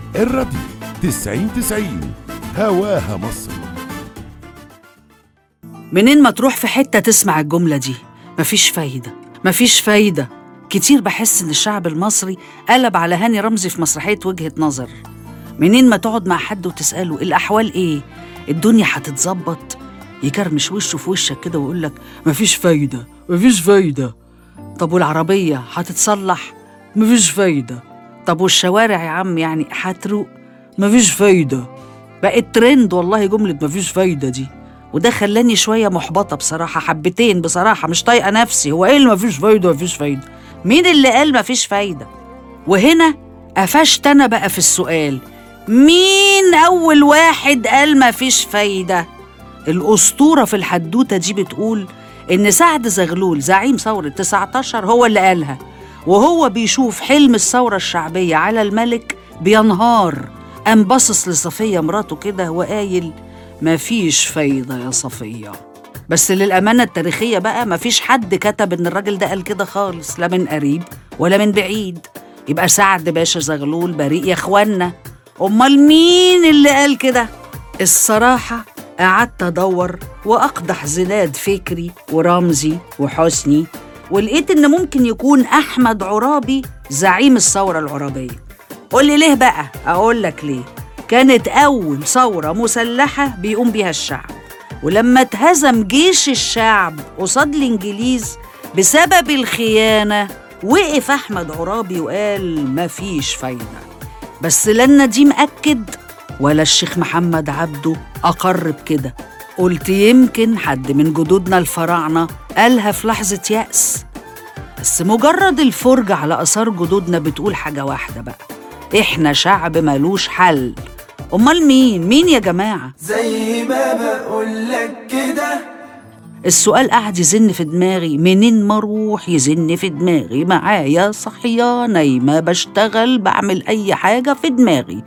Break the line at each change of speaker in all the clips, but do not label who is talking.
الراديو تسعين تسعين هواها مصر
منين ما تروح في حتة تسمع الجملة دي مفيش فايدة مفيش فايدة كتير بحس إن الشعب المصري قلب على هاني رمزي في مسرحية وجهة نظر منين ما تقعد مع حد وتسأله الأحوال إيه الدنيا هتتظبط يكرمش وشه في وشك كده ويقول لك مفيش فايدة مفيش فايدة طب والعربية هتتصلح مفيش فايدة طب والشوارع يا عم يعني هتروق مفيش فايدة بقت ترند والله جملة مفيش فايدة دي وده خلاني شوية محبطة بصراحة حبتين بصراحة مش طايقة نفسي هو ايه اللي مفيش فايدة مفيش فايدة مين اللي قال مفيش فايدة وهنا قفشت أنا بقى في السؤال مين أول واحد قال مفيش فايدة الأسطورة في الحدوتة دي بتقول إن سعد زغلول زعيم ثورة 19 هو اللي قالها وهو بيشوف حلم الثورة الشعبية على الملك بينهار قام باصص لصفية مراته كده وقايل مفيش فايدة يا صفية بس للأمانة التاريخية بقى مفيش حد كتب إن الراجل ده قال كده خالص لا من قريب ولا من بعيد يبقى سعد باشا زغلول بريء يا إخوانا أمال مين اللي قال كده؟ الصراحة قعدت أدور وأقدح زناد فكري ورمزي وحسني ولقيت إن ممكن يكون أحمد عرابي زعيم الثورة العرابية قول لي ليه بقى؟ أقول لك ليه كانت أول ثورة مسلحة بيقوم بيها الشعب ولما اتهزم جيش الشعب قصاد الإنجليز بسبب الخيانة وقف أحمد عرابي وقال مفيش فايدة بس لا النديم أكد ولا الشيخ محمد عبده أقر بكده قلت يمكن حد من جدودنا الفراعنة قالها في لحظة يأس بس مجرد الفرجة على آثار جدودنا بتقول حاجة واحدة بقى إحنا شعب ملوش حل أمال مين؟ مين يا جماعة؟
زي ما بقولك كده
السؤال قعد يزن في دماغي منين ما اروح يزن في دماغي معايا صحية نايمة بشتغل بعمل أي حاجة في دماغي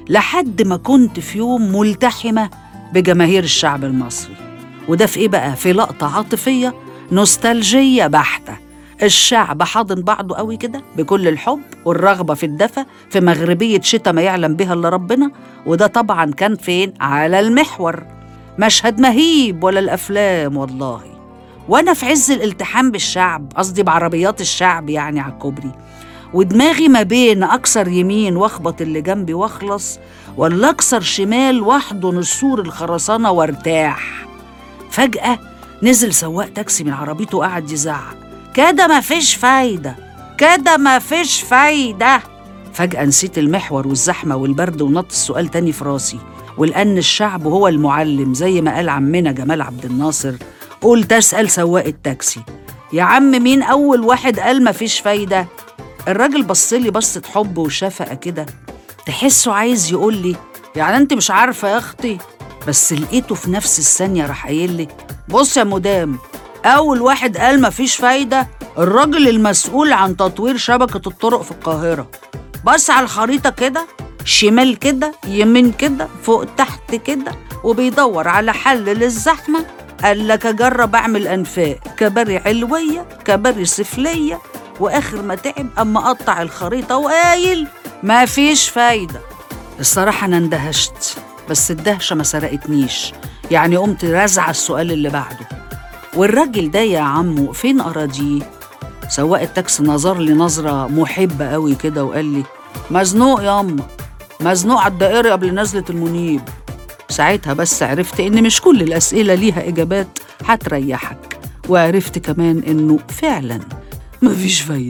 لحد ما كنت في يوم ملتحمة بجماهير الشعب المصري وده في إيه بقى؟ في لقطة عاطفية نوستالجية بحتة الشعب حاضن بعضه قوي كده بكل الحب والرغبة في الدفى في مغربية شتاء ما يعلم بها إلا ربنا وده طبعا كان فين؟ على المحور مشهد مهيب ولا الأفلام والله وأنا في عز الالتحام بالشعب قصدي بعربيات الشعب يعني على الكوبري ودماغي ما بين أكثر يمين واخبط اللي جنبي واخلص ولا أكثر شمال واحضن السور الخرسانة وارتاح فجأة نزل سواق تاكسي من عربيته وقعد يزعق كده مفيش فايدة كده مفيش فايدة فجأة نسيت المحور والزحمة والبرد ونط السؤال تاني في راسي ولأن الشعب هو المعلم زي ما قال عمنا جمال عبد الناصر قلت أسأل سواق التاكسي يا عم مين أول واحد قال مفيش فايدة الراجل بصلي بصة حب وشفقة كده تحسه عايز يقول لي يعني انت مش عارفة يا اختي بس لقيته في نفس الثانية راح قايل لي بص يا مدام أول واحد قال مفيش فايدة الراجل المسؤول عن تطوير شبكة الطرق في القاهرة بص على الخريطة كده شمال كده يمين كده فوق تحت كده وبيدور على حل للزحمة قال لك أجرب أعمل أنفاق كباري علوية كباري سفلية وآخر ما تعب أما قطع الخريطة وقايل ما فيش فايدة الصراحة أنا اندهشت بس الدهشة ما سرقتنيش يعني قمت رازعة السؤال اللي بعده والراجل ده يا عمو فين أراضيه؟ سواق التاكسي نظر لي نظرة محبة قوي كده وقال لي مزنوق ياما مزنوق على الدائري قبل نزلة المنيب ساعتها بس عرفت إن مش كل الأسئلة ليها إجابات هتريحك وعرفت كمان إنه فعلا مفيش فايدة